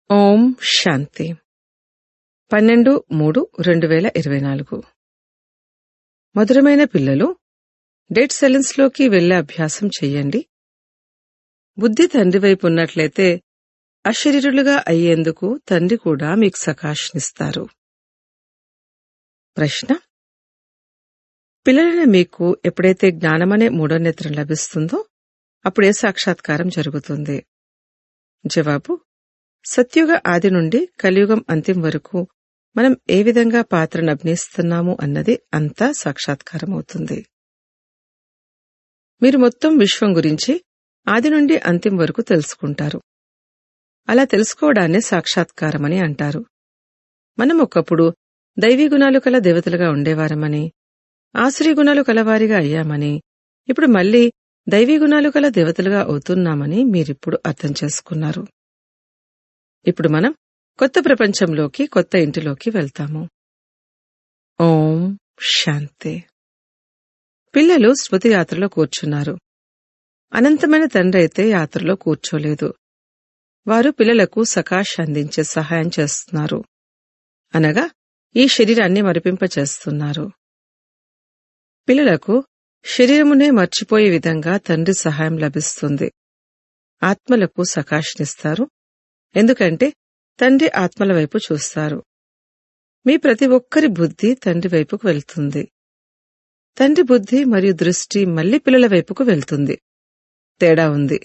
ఓం శాంతి పన్నెండు మూడు రెండు వేల ఇరవై నాలుగు మధురమైన పిల్లలు డెడ్ సెలెన్స్లోకి వెళ్లే అభ్యాసం చెయ్యండి బుద్ధి తండ్రి వైపు ఉన్నట్లయితే అశరీరులుగా అయ్యేందుకు తండ్రి కూడా మీకు సకాశనిస్తారు ప్రశ్న పిల్లలైన మీకు ఎప్పుడైతే జ్ఞానమనే మూడో నేత్రం లభిస్తుందో అప్పుడే సాక్షాత్కారం జరుగుతుంది జవాబు సత్యుగ ఆది నుండి కలియుగం అంతిం వరకు మనం ఏ విధంగా పాత్రను అభినయిస్తున్నాము అన్నది అంతా సాక్షాత్కారమవుతుంది మీరు మొత్తం విశ్వం గురించి ఆది నుండి అంతిం వరకు తెలుసుకుంటారు అలా తెలుసుకోవడాన్నే సాక్షాత్కారమని అంటారు మనం ఒకప్పుడు దైవీ గుణాలు కల దేవతలుగా ఉండేవారమని ఆశ్రీ గుణాలు కలవారిగా అయ్యామని ఇప్పుడు మళ్లీ దైవీ గుణాలు కల దేవతలుగా అవుతున్నామని మీరిప్పుడు అర్థం చేసుకున్నారు ఇప్పుడు మనం కొత్త ప్రపంచంలోకి కొత్త ఇంటిలోకి వెళ్తాము ఓం శాంతి పిల్లలు స్మృతి యాత్రలో కూర్చున్నారు అనంతమైన తండ్రి అయితే యాత్రలో కూర్చోలేదు వారు పిల్లలకు సకాష్ అందించే సహాయం చేస్తున్నారు అనగా ఈ శరీరాన్ని మరిపింపచేస్తున్నారు పిల్లలకు శరీరమునే మర్చిపోయే విధంగా తండ్రి సహాయం లభిస్తుంది ఆత్మలకు సకాష్నిస్తారు ఎందుకంటే తండ్రి ఆత్మల వైపు చూస్తారు మీ ప్రతి ఒక్కరి బుద్ధి తండ్రి వైపుకు వెళ్తుంది తండ్రి బుద్ధి మరియు దృష్టి మళ్లీ పిల్లల వైపుకు వెళ్తుంది తేడా ఉంది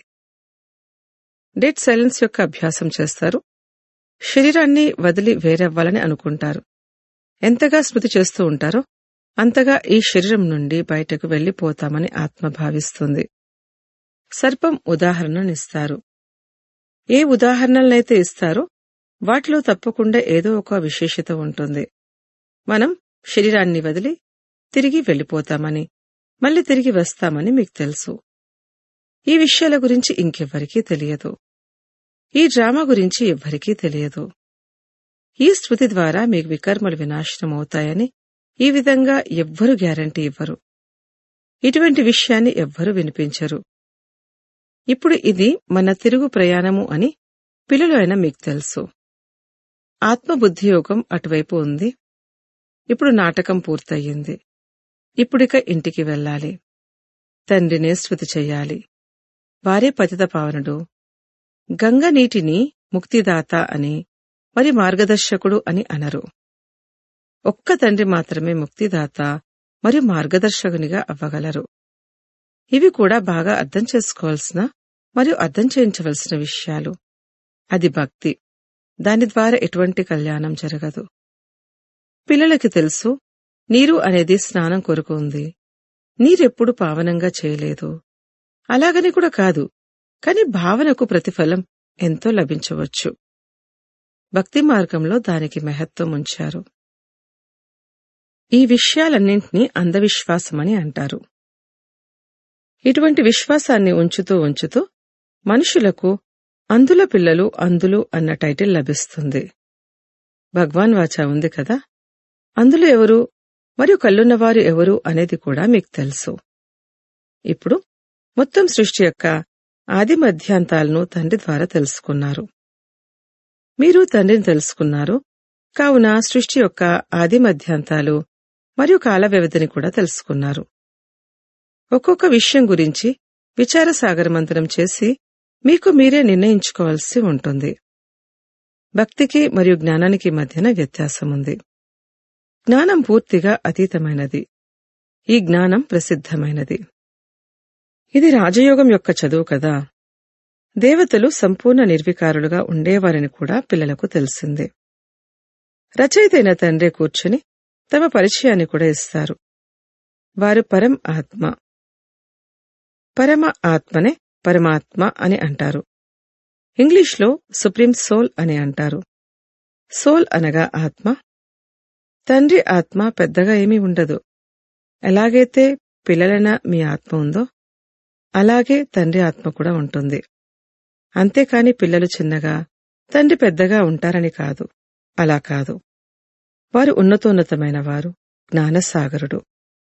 డెడ్ సైలెన్స్ యొక్క అభ్యాసం చేస్తారు శరీరాన్ని వదిలి వేరవ్వాలని అనుకుంటారు ఎంతగా స్మృతి చేస్తూ ఉంటారో అంతగా ఈ శరీరం నుండి బయటకు వెళ్లిపోతామని ఆత్మ భావిస్తుంది సర్పం ఉదాహరణనిస్తారు ఏ ఉదాహరణలనైతే ఇస్తారో వాటిలో తప్పకుండా ఏదో ఒక విశేషత ఉంటుంది మనం శరీరాన్ని వదిలి తిరిగి వెళ్ళిపోతామని మళ్ళీ తిరిగి వస్తామని మీకు తెలుసు ఈ విషయాల గురించి ఇంకెవ్వరికీ తెలియదు ఈ డ్రామా గురించి ఎవ్వరికీ తెలియదు ఈ స్మృతి ద్వారా మీకు వికర్మలు వినాశనం అవుతాయని ఈ విధంగా ఎవ్వరూ గ్యారంటీ ఇవ్వరు ఇటువంటి విషయాన్ని ఎవ్వరూ వినిపించరు ఇప్పుడు ఇది మన తిరుగు ప్రయాణము అని పిల్లలు అయినా మీకు తెలుసు ఆత్మబుద్ధియోగం అటువైపు ఉంది ఇప్పుడు నాటకం పూర్తయింది ఇప్పుడిక ఇంటికి వెళ్ళాలి తండ్రినే స్మృతి చెయ్యాలి వారే పతిత పావనుడు గంగ నీటిని ముక్తిదాత అని మరి మార్గదర్శకుడు అని అనరు ఒక్క తండ్రి మాత్రమే ముక్తిదాత మరియు మార్గదర్శకునిగా అవ్వగలరు ఇవి కూడా బాగా అర్థం చేసుకోవాల్సిన మరియు అర్థం చేయించవలసిన విషయాలు అది భక్తి దాని ద్వారా ఎటువంటి కళ్యాణం జరగదు పిల్లలకి తెలుసు నీరు అనేది స్నానం కొరకు ఉంది నీరెప్పుడు పావనంగా చేయలేదు అలాగని కూడా కాదు కాని భావనకు ప్రతిఫలం ఎంతో లభించవచ్చు భక్తి మార్గంలో దానికి మహత్వం ఉంచారు ఈ విషయాలన్నింటినీ అంధవిశ్వాసమని అంటారు ఇటువంటి విశ్వాసాన్ని ఉంచుతూ ఉంచుతూ మనుషులకు అందుల పిల్లలు అందులు అన్న టైటిల్ లభిస్తుంది భగవాన్ వాచ ఉంది కదా అందులో ఎవరు మరియు కళ్ళున్నవారు ఎవరు అనేది కూడా మీకు తెలుసు ఇప్పుడు మొత్తం సృష్టి యొక్క ఆది మధ్యాంతాలను తండ్రి ద్వారా తెలుసుకున్నారు మీరు తండ్రిని తెలుసుకున్నారు కావున సృష్టి యొక్క ఆది మధ్యాంతాలు మరియు కాల వ్యవధిని కూడా తెలుసుకున్నారు ఒక్కొక్క విషయం గురించి విచార సాగరమంతనం చేసి మీకు మీరే నిర్ణయించుకోవాల్సి ఉంటుంది భక్తికి మరియు జ్ఞానానికి మధ్యన వ్యత్యాసం ఉంది జ్ఞానం పూర్తిగా అతీతమైనది ఈ జ్ఞానం ప్రసిద్ధమైనది ఇది రాజయోగం యొక్క చదువు కదా దేవతలు సంపూర్ణ నిర్వికారులుగా ఉండేవారని కూడా పిల్లలకు తెలిసిందే రచయితైన తండ్రి కూర్చుని తమ పరిచయాన్ని కూడా ఇస్తారు వారు పరం ఆత్మ పరమ ఆత్మనే పరమాత్మ అని అంటారు ఇంగ్లీష్లో సుప్రీం సోల్ అని అంటారు సోల్ అనగా ఆత్మ తండ్రి ఆత్మ పెద్దగా ఏమీ ఉండదు ఎలాగైతే పిల్లలైన మీ ఆత్మ ఉందో అలాగే తండ్రి ఆత్మ కూడా ఉంటుంది అంతేకాని పిల్లలు చిన్నగా తండ్రి పెద్దగా ఉంటారని కాదు అలా కాదు వారు ఉన్నతోన్నతమైన వారు జ్ఞానసాగరుడు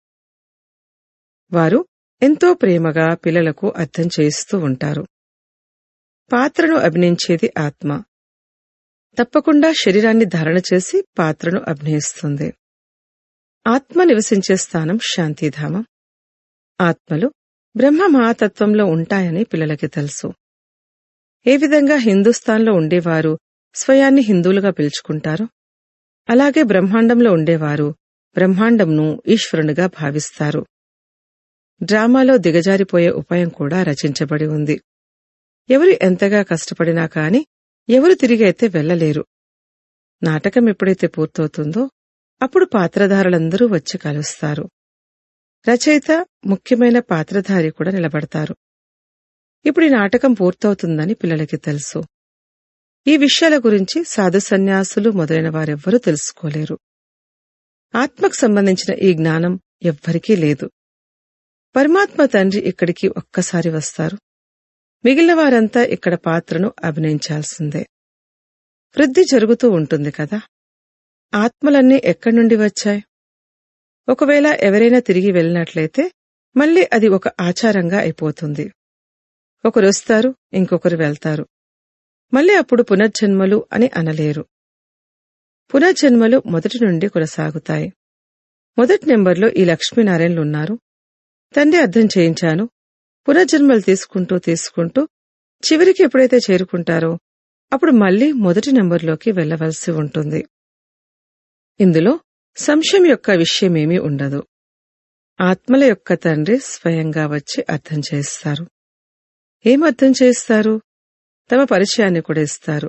వారు ఎంతో ప్రేమగా పిల్లలకు అర్థం చేయిస్తూ ఉంటారు పాత్రను అభినయించేది ఆత్మ తప్పకుండా శరీరాన్ని ధారణ చేసి పాత్రను అభినయిస్తుంది ఆత్మ నివసించే స్థానం శాంతిధామం ఆత్మలు బ్రహ్మ మహాతత్వంలో ఉంటాయని పిల్లలకి తెలుసు ఏ విధంగా హిందుస్థాన్లో ఉండేవారు స్వయాన్ని హిందువులుగా పిలుచుకుంటారో అలాగే బ్రహ్మాండంలో ఉండేవారు బ్రహ్మాండంను ఈశ్వరునిగా భావిస్తారు డ్రామాలో దిగజారిపోయే ఉపాయం కూడా రచించబడి ఉంది ఎవరు ఎంతగా కష్టపడినా కాని ఎవరు తిరిగి అయితే వెళ్లలేరు నాటకం ఎప్పుడైతే పూర్తవుతుందో అప్పుడు పాత్రధారులందరూ వచ్చి కలుస్తారు రచయిత ముఖ్యమైన పాత్రధారి కూడా నిలబడతారు ఇప్పుడు ఈ నాటకం పూర్తవుతుందని పిల్లలకి తెలుసు ఈ విషయాల గురించి సాధు సన్యాసులు మొదలైన వారెవ్వరూ తెలుసుకోలేరు ఆత్మకు సంబంధించిన ఈ జ్ఞానం ఎవ్వరికీ లేదు పరమాత్మ తండ్రి ఇక్కడికి ఒక్కసారి వస్తారు మిగిలిన వారంతా ఇక్కడ పాత్రను అభినయించాల్సిందే వృద్ధి జరుగుతూ ఉంటుంది కదా ఆత్మలన్నీ ఎక్కడి నుండి వచ్చాయి ఒకవేళ ఎవరైనా తిరిగి వెళ్ళినట్లయితే మళ్ళీ అది ఒక ఆచారంగా అయిపోతుంది ఒకరు వస్తారు ఇంకొకరు వెళ్తారు మళ్ళీ అప్పుడు పునర్జన్మలు అని అనలేరు పునర్జన్మలు మొదటి నుండి కొనసాగుతాయి మొదటి నెంబర్లో ఈ లక్ష్మీనారాయణలు ఉన్నారు తండ్రి అర్థం చేయించాను పునర్జన్మలు తీసుకుంటూ తీసుకుంటూ చివరికి ఎప్పుడైతే చేరుకుంటారో అప్పుడు మళ్ళీ మొదటి నెంబర్లోకి వెళ్లవలసి ఉంటుంది ఇందులో సంశయం యొక్క విషయమేమీ ఉండదు ఆత్మల యొక్క తండ్రి స్వయంగా వచ్చి అర్థం చేస్తారు ఏం అర్థం చేస్తారు తమ పరిచయాన్ని కూడా ఇస్తారు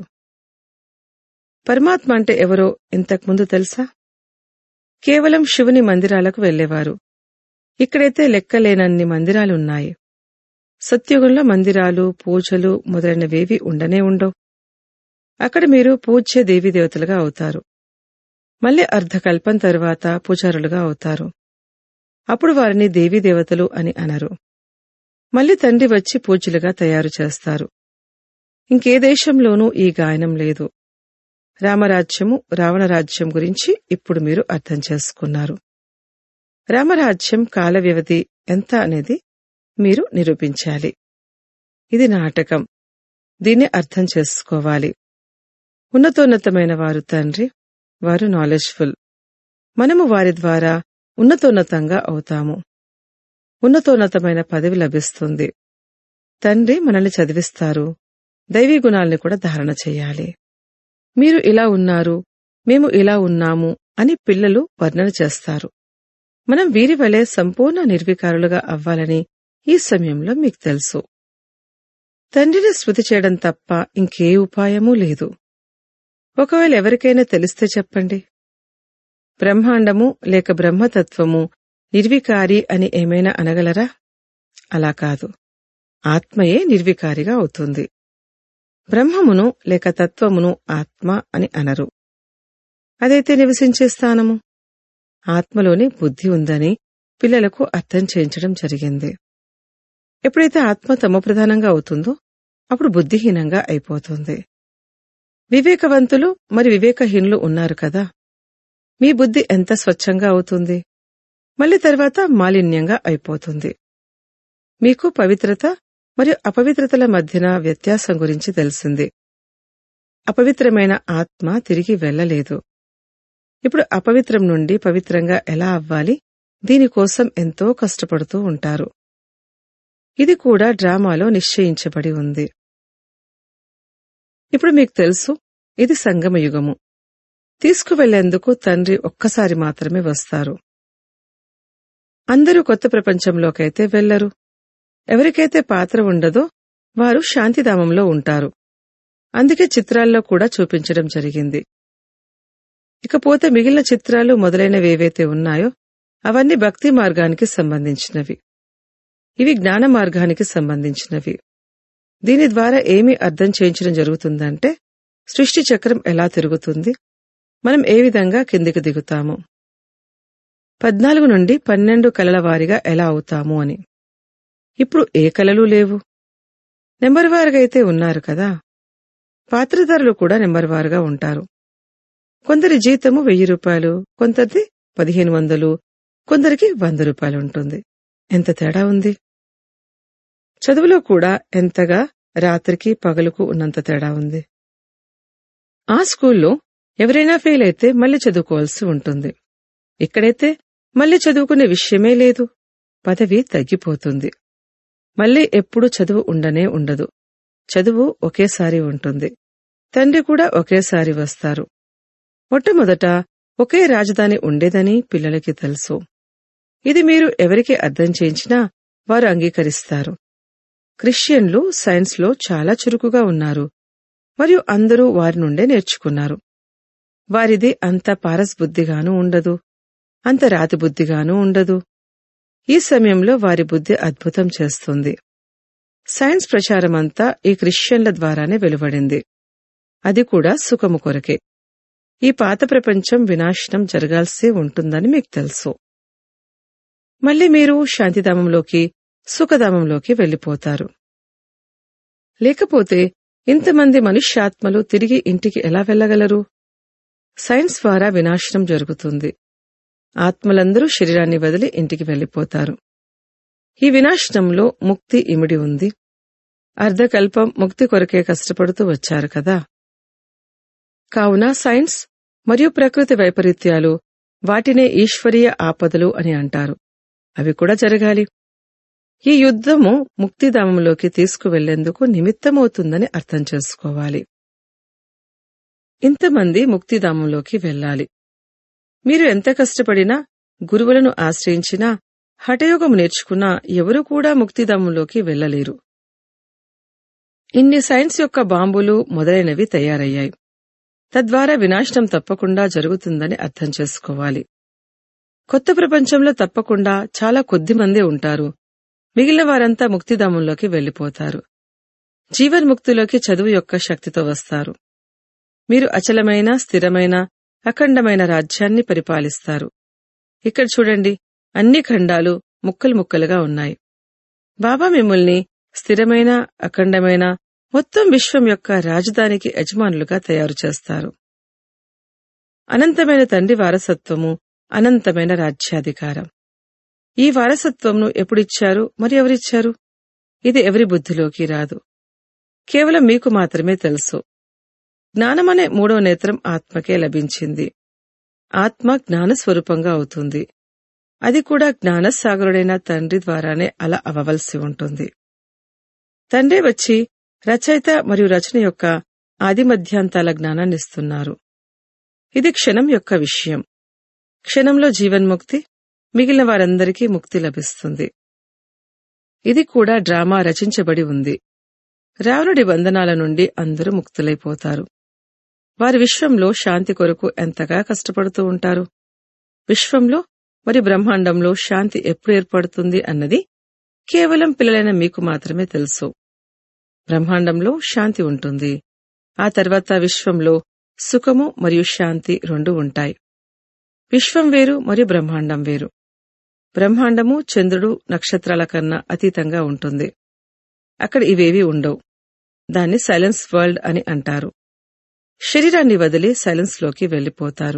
పరమాత్మ అంటే ఎవరో ఇంతకుముందు తెలుసా కేవలం శివుని మందిరాలకు వెళ్లేవారు ఇక్కడైతే లెక్కలేనన్ని మందిరాలున్నాయి సత్యుగంలో మందిరాలు పూజలు మొదలైనవేవి ఉండనే ఉండవు అక్కడ మీరు పూజ్య దేవీదేవతలుగా అవుతారు మళ్ళీ అర్ధకల్పం తరువాత పూజారులుగా అవుతారు అప్పుడు వారిని దేవీదేవతలు అని అనరు మళ్ళీ తండ్రి వచ్చి పూజ్యులుగా తయారు చేస్తారు ఇంకే దేశంలోనూ ఈ గాయనం లేదు రామరాజ్యము రావణరాజ్యం గురించి ఇప్పుడు మీరు అర్థం చేసుకున్నారు రామరాజ్యం కాల వ్యవధి ఎంత అనేది మీరు నిరూపించాలి ఇది నాటకం దీన్ని అర్థం చేసుకోవాలి ఉన్నతోన్నతమైన వారు తండ్రి వారు నాలెడ్జ్ఫుల్ మనము వారి ద్వారా ఉన్నతోన్నతంగా అవుతాము ఉన్నతోన్నతమైన పదవి లభిస్తుంది తండ్రి మనల్ని చదివిస్తారు దైవీ గుణాల్ని కూడా ధారణ చేయాలి మీరు ఇలా ఉన్నారు మేము ఇలా ఉన్నాము అని పిల్లలు వర్ణన చేస్తారు మనం వీరి వలె సంపూర్ణ నిర్వికారులుగా అవ్వాలని ఈ సమయంలో మీకు తెలుసు తండ్రిని స్మృతి చేయడం తప్ప ఇంకే ఉపాయమూ లేదు ఒకవేళ ఎవరికైనా తెలిస్తే చెప్పండి బ్రహ్మాండము లేక బ్రహ్మతత్వము నిర్వికారి అని ఏమైనా అనగలరా అలా కాదు ఆత్మయే నిర్వికారిగా అవుతుంది బ్రహ్మమును లేక తత్వమును ఆత్మ అని అనరు అదైతే నివసించే స్థానము ఆత్మలోని బుద్ధి ఉందని పిల్లలకు అర్థం చేయించడం జరిగింది ఎప్పుడైతే ఆత్మ తమ ప్రధానంగా అవుతుందో అప్పుడు బుద్ధిహీనంగా అయిపోతుంది వివేకవంతులు మరి వివేకహీనులు ఉన్నారు కదా మీ బుద్ధి ఎంత స్వచ్ఛంగా అవుతుంది మళ్ళీ తర్వాత మాలిన్యంగా అయిపోతుంది మీకు పవిత్రత మరియు అపవిత్రతల మధ్యన వ్యత్యాసం గురించి తెలిసింది అపవిత్రమైన ఆత్మ తిరిగి వెళ్ళలేదు ఇప్పుడు అపవిత్రం నుండి పవిత్రంగా ఎలా అవ్వాలి దీనికోసం ఎంతో కష్టపడుతూ ఉంటారు ఇది కూడా డ్రామాలో నిశ్చయించబడి ఉంది ఇప్పుడు మీకు తెలుసు ఇది సంగమయుగము తీసుకువెళ్లేందుకు తండ్రి ఒక్కసారి మాత్రమే వస్తారు అందరూ కొత్త ప్రపంచంలోకైతే వెళ్లరు ఎవరికైతే పాత్ర ఉండదో వారు శాంతిధామంలో ఉంటారు అందుకే చిత్రాల్లో కూడా చూపించడం జరిగింది ఇకపోతే మిగిలిన చిత్రాలు మొదలైనవి ఏవైతే ఉన్నాయో అవన్నీ భక్తి మార్గానికి సంబంధించినవి ఇవి జ్ఞాన మార్గానికి సంబంధించినవి దీని ద్వారా ఏమి అర్థం చేయించడం జరుగుతుందంటే సృష్టి చక్రం ఎలా తిరుగుతుంది మనం ఏ విధంగా కిందికి దిగుతాము పద్నాలుగు నుండి పన్నెండు కలల వారిగా ఎలా అవుతాము అని ఇప్పుడు ఏ కలలు లేవు నెంబర్ వారుగా అయితే ఉన్నారు కదా పాత్రధారులు కూడా నెంబర్ వారుగా ఉంటారు కొందరి జీతము వెయ్యి రూపాయలు కొందరిది పదిహేను వందలు కొందరికి వంద రూపాయలు ఉంటుంది ఎంత తేడా ఉంది చదువులో కూడా ఎంతగా రాత్రికి పగలుకు ఉన్నంత తేడా ఉంది ఆ స్కూల్లో ఎవరైనా ఫెయిల్ అయితే మళ్ళీ చదువుకోవాల్సి ఉంటుంది ఇక్కడైతే మళ్ళీ చదువుకునే విషయమే లేదు పదవి తగ్గిపోతుంది మళ్ళీ ఎప్పుడు చదువు ఉండనే ఉండదు చదువు ఒకేసారి ఉంటుంది తండ్రి కూడా ఒకేసారి వస్తారు మొట్టమొదట ఒకే రాజధాని ఉండేదని పిల్లలకి తెలుసు ఇది మీరు ఎవరికి అర్థం చేయించినా వారు అంగీకరిస్తారు క్రిస్టియన్లు సైన్స్లో చాలా చురుకుగా ఉన్నారు మరియు అందరూ వారి నుండే నేర్చుకున్నారు వారిది అంత పారస్బుద్ధిగానూ ఉండదు అంత రాతి బుద్ధిగానూ ఉండదు ఈ సమయంలో వారి బుద్ధి అద్భుతం చేస్తుంది సైన్స్ ప్రచారమంతా ఈ క్రిస్టియన్ల ద్వారానే వెలువడింది అది కూడా సుఖము కొరకే ఈ పాత ప్రపంచం వినాశనం జరగాల్సే ఉంటుందని మీకు తెలుసు మళ్ళీ మీరు శాంతిధామంలోకి సుఖధామంలోకి వెళ్ళిపోతారు లేకపోతే ఇంతమంది మనుష్యాత్మలు తిరిగి ఇంటికి ఎలా వెళ్ళగలరు సైన్స్ ద్వారా వినాశనం జరుగుతుంది ఆత్మలందరూ శరీరాన్ని వదిలి ఇంటికి వెళ్ళిపోతారు ఈ వినాశనంలో ముక్తి ఇమిడి ఉంది అర్ధకల్పం ముక్తి కొరకే కష్టపడుతూ వచ్చారు కదా కావున సైన్స్ మరియు ప్రకృతి వైపరీత్యాలు వాటినే ఈశ్వరీయ ఆపదలు అని అంటారు అవి కూడా జరగాలి ఈ యుద్ధము ముక్తిధామంలోకి తీసుకువెళ్లేందుకు నిమిత్తమవుతుందని అర్థం చేసుకోవాలి ఇంతమంది ముక్తిధామంలోకి వెళ్ళాలి మీరు ఎంత కష్టపడినా గురువులను ఆశ్రయించినా హఠయోగం నేర్చుకున్నా ఎవరూ కూడా ముక్తిధామంలోకి వెళ్లలేరు ఇన్ని సైన్స్ యొక్క బాంబులు మొదలైనవి తయారయ్యాయి తద్వారా వినాశనం తప్పకుండా జరుగుతుందని అర్థం చేసుకోవాలి కొత్త ప్రపంచంలో తప్పకుండా చాలా కొద్ది మందే ఉంటారు మిగిలిన వారంతా ముక్తిధామంలోకి వెళ్లిపోతారు జీవన్ముక్తిలోకి చదువు యొక్క శక్తితో వస్తారు మీరు అచలమైన స్థిరమైన అఖండమైన రాజ్యాన్ని పరిపాలిస్తారు ఇక్కడ చూడండి అన్ని ఖండాలు ముక్కలు ముక్కలుగా ఉన్నాయి బాబా మిమ్మల్ని స్థిరమైన అఖండమైన మొత్తం విశ్వం యొక్క రాజధానికి యజమానులుగా తయారు చేస్తారు అనంతమైన తండ్రి వారసత్వము అనంతమైన రాజ్యాధికారం ఈ వారసత్వంను ఎప్పుడిచ్చారు మరి ఎవరిచ్చారు ఇది ఎవరి బుద్ధిలోకి రాదు కేవలం మీకు మాత్రమే తెలుసు జ్ఞానమనే మూడో నేత్రం ఆత్మకే లభించింది ఆత్మ జ్ఞానస్వరూపంగా అవుతుంది అది కూడా జ్ఞానసాగరుడైన తండ్రి ద్వారానే అలా అవ్వవలసి ఉంటుంది తండ్రి వచ్చి రచయిత మరియు రచన యొక్క ఆదిమధ్యాంతాల జ్ఞానాన్నిస్తున్నారు ఇది క్షణం యొక్క విషయం క్షణంలో జీవన్ముక్తి మిగిలిన వారందరికీ ముక్తి లభిస్తుంది ఇది కూడా డ్రామా రచించబడి ఉంది రావణుడి బంధనాల నుండి అందరూ ముక్తులైపోతారు వారి విశ్వంలో శాంతి కొరకు ఎంతగా కష్టపడుతూ ఉంటారు విశ్వంలో మరి బ్రహ్మాండంలో శాంతి ఎప్పుడు ఏర్పడుతుంది అన్నది కేవలం పిల్లలైన మీకు మాత్రమే తెలుసు బ్రహ్మాండంలో శాంతి ఉంటుంది ఆ తర్వాత విశ్వంలో సుఖము మరియు శాంతి రెండు ఉంటాయి విశ్వం వేరు మరియు బ్రహ్మాండం వేరు బ్రహ్మాండము చంద్రుడు నక్షత్రాల కన్నా అతీతంగా ఉంటుంది అక్కడ ఇవేవి ఉండవు దాన్ని సైలెన్స్ వరల్డ్ అని అంటారు శరీరాన్ని వదిలి సైలెన్స్లోకి వెళ్ళిపోతారు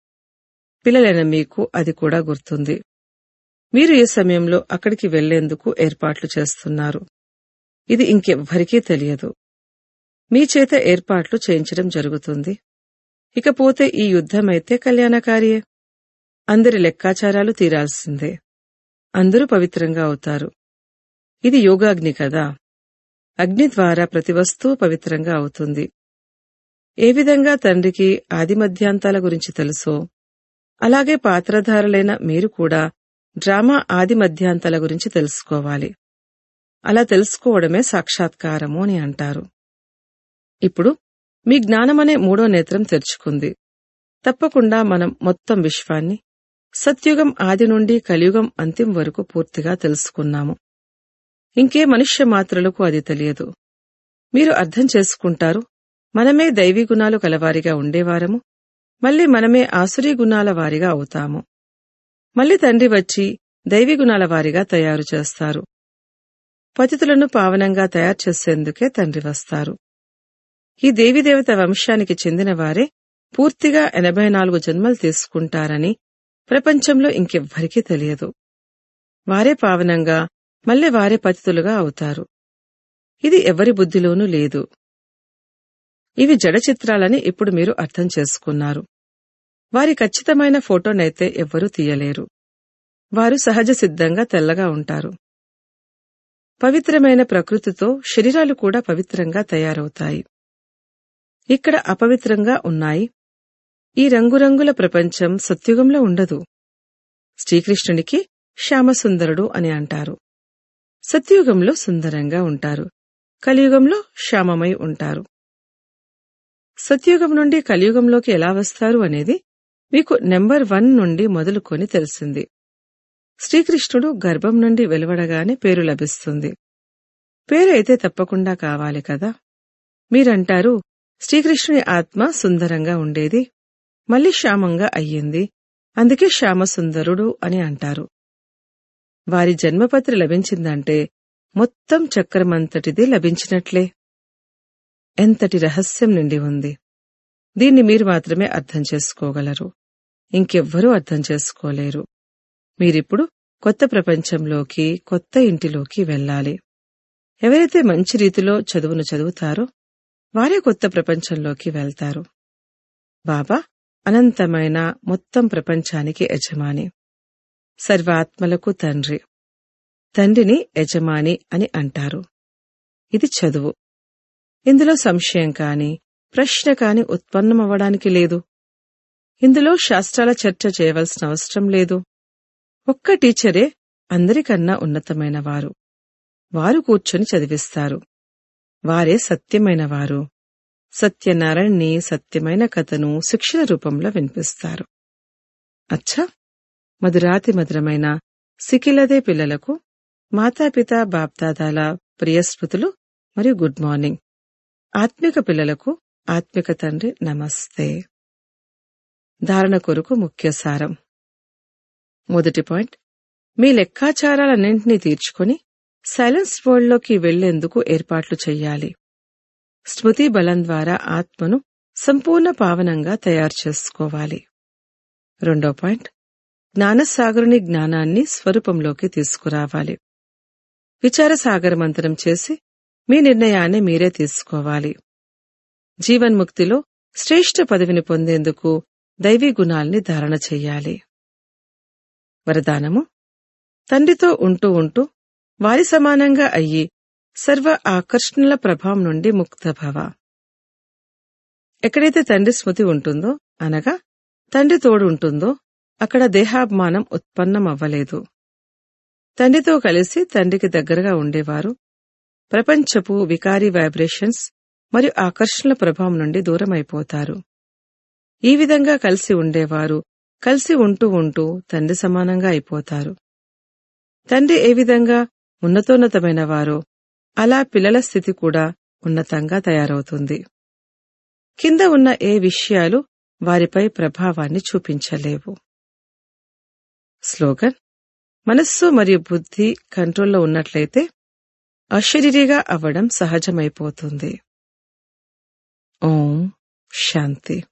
పిల్లలైన మీకు అది కూడా గుర్తుంది మీరు ఈ సమయంలో అక్కడికి వెళ్లేందుకు ఏర్పాట్లు చేస్తున్నారు ఇది ఇంకెవ్వరికీ తెలియదు మీ చేత ఏర్పాట్లు చేయించడం జరుగుతుంది ఇకపోతే ఈ యుద్ధమైతే కళ్యాణకారియే అందరి లెక్కాచారాలు తీరాల్సిందే అందరూ పవిత్రంగా అవుతారు ఇది యోగాగ్ని కదా అగ్ని ద్వారా ప్రతి వస్తువు పవిత్రంగా అవుతుంది ఏ విధంగా తండ్రికి ఆదిమధ్యాంతాల గురించి తెలుసో అలాగే పాత్రధారులైన మీరు కూడా డ్రామా ఆదిమధ్యాంతాల గురించి తెలుసుకోవాలి అలా తెలుసుకోవడమే సాక్షాత్కారము అని అంటారు ఇప్పుడు మీ జ్ఞానమనే మూడో నేత్రం తెరుచుకుంది తప్పకుండా మనం మొత్తం విశ్వాన్ని సత్యుగం ఆది నుండి కలియుగం అంతిం వరకు పూర్తిగా తెలుసుకున్నాము ఇంకే మనుష్య మాత్రలకు అది తెలియదు మీరు అర్థం చేసుకుంటారు మనమే దైవీ గుణాలు కలవారిగా ఉండేవారము మళ్ళీ మనమే ఆసురీ గుణాల వారిగా అవుతాము మళ్ళీ తండ్రి వచ్చి దైవీ గుణాల వారిగా తయారు చేస్తారు పతితులను పావనంగా తయారు చేసేందుకే తండ్రి వస్తారు ఈ దేవీదేవత వంశానికి చెందిన వారే పూర్తిగా ఎనభై నాలుగు జన్మలు తీసుకుంటారని ప్రపంచంలో ఇంకెవ్వరికీ తెలియదు వారే పావనంగా మళ్ళీ వారే పతితులుగా అవుతారు ఇది ఎవరి బుద్ధిలోనూ లేదు ఇవి జడ చిత్రాలని ఇప్పుడు మీరు అర్థం చేసుకున్నారు వారి ఖచ్చితమైన ఫోటోనైతే ఎవ్వరూ తీయలేరు వారు సహజ సిద్ధంగా తెల్లగా ఉంటారు పవిత్రమైన ప్రకృతితో శరీరాలు కూడా పవిత్రంగా తయారవుతాయి ఇక్కడ అపవిత్రంగా ఉన్నాయి ఈ రంగురంగుల ప్రపంచం సత్యుగంలో ఉండదు శ్రీకృష్ణునికి శ్యామసుందరుడు అని అంటారు సత్యుగంలో సుందరంగా ఉంటారు కలియుగంలో శ్యామమై ఉంటారు సత్యుగం నుండి కలియుగంలోకి ఎలా వస్తారు అనేది మీకు నెంబర్ వన్ నుండి మొదలుకొని తెలిసింది శ్రీకృష్ణుడు గర్భం నుండి వెలువడగానే పేరు లభిస్తుంది పేరు అయితే తప్పకుండా కావాలి కదా మీరంటారు శ్రీకృష్ణుని ఆత్మ సుందరంగా ఉండేది మళ్ళీ శ్యామంగా అయ్యింది అందుకే శ్యామసుందరుడు అని అంటారు వారి జన్మపత్రి లభించిందంటే మొత్తం చక్రమంతటిది లభించినట్లే ఎంతటి రహస్యం నిండి ఉంది దీన్ని మీరు మాత్రమే అర్థం చేసుకోగలరు ఇంకెవ్వరూ అర్థం చేసుకోలేరు మీరిప్పుడు కొత్త ప్రపంచంలోకి కొత్త ఇంటిలోకి వెళ్ళాలి ఎవరైతే మంచి రీతిలో చదువును చదువుతారో వారే కొత్త ప్రపంచంలోకి వెళ్తారు బాబా అనంతమైన మొత్తం ప్రపంచానికి యజమాని సర్వాత్మలకు తండ్రి తండ్రిని యజమాని అని అంటారు ఇది చదువు ఇందులో సంశయం కాని ప్రశ్న కాని ఉత్పన్నమవ్వడానికి లేదు ఇందులో శాస్త్రాల చర్చ చేయవలసిన అవసరం లేదు ఒక్క టీచరే అందరికన్నా ఉన్నతమైన వారు వారు కూర్చొని చదివిస్తారు వారే సత్యమైన వారు సత్యనారాయణ్ణి సత్యమైన కథను శిక్షణ రూపంలో వినిపిస్తారు అచ్చా మధురాతి మధురమైన సికిలదే పిల్లలకు మాతాపిత బాప్దాదాల ప్రియస్మృతులు మరియు గుడ్ మార్నింగ్ ఆత్మిక పిల్లలకు ఆత్మిక తండ్రి నమస్తే ధారణ కొరకు ముఖ్య సారం మొదటి పాయింట్ మీ లెక్కాచారాలన్నింటినీ తీర్చుకొని సైలెన్స్ వరల్డ్లోకి వెళ్లేందుకు ఏర్పాట్లు చెయ్యాలి స్మృతి బలం ద్వారా ఆత్మను సంపూర్ణ పావనంగా తయారు చేసుకోవాలి రెండో పాయింట్ జ్ఞానసాగరుని జ్ఞానాన్ని స్వరూపంలోకి తీసుకురావాలి విచారసాగర మంత్రం చేసి మీ నిర్ణయాన్ని మీరే తీసుకోవాలి జీవన్ముక్తిలో శ్రేష్ఠ పదవిని పొందేందుకు దైవీ గుణాల్ని ధారణ చెయ్యాలి వరదానము తండ్రితో ఉంటూ ఉంటూ వారి సమానంగా అయ్యి సర్వ ఆకర్షణల ప్రభావం నుండి ముక్తభవ ఎక్కడైతే తండ్రి స్మృతి ఉంటుందో అనగా తండ్రి తోడు ఉంటుందో అక్కడ దేహాభిమానం ఉత్పన్నమవ్వలేదు తండ్రితో కలిసి తండ్రికి దగ్గరగా ఉండేవారు ప్రపంచపు వికారీ వైబ్రేషన్స్ మరియు ఆకర్షణల ప్రభావం నుండి దూరమైపోతారు ఈ విధంగా కలిసి ఉండేవారు కలిసి ఉంటూ ఉంటూ తండ్రి సమానంగా అయిపోతారు తండ్రి ఏ విధంగా ఉన్నతోన్నతమైన వారో అలా పిల్లల స్థితి కూడా ఉన్నతంగా తయారవుతుంది కింద ఉన్న ఏ విషయాలు వారిపై ప్రభావాన్ని చూపించలేవు స్లోగన్ మనస్సు మరియు బుద్ధి కంట్రోల్లో ఉన్నట్లయితే అశరీరిగా అవ్వడం సహజమైపోతుంది ఓం శాంతి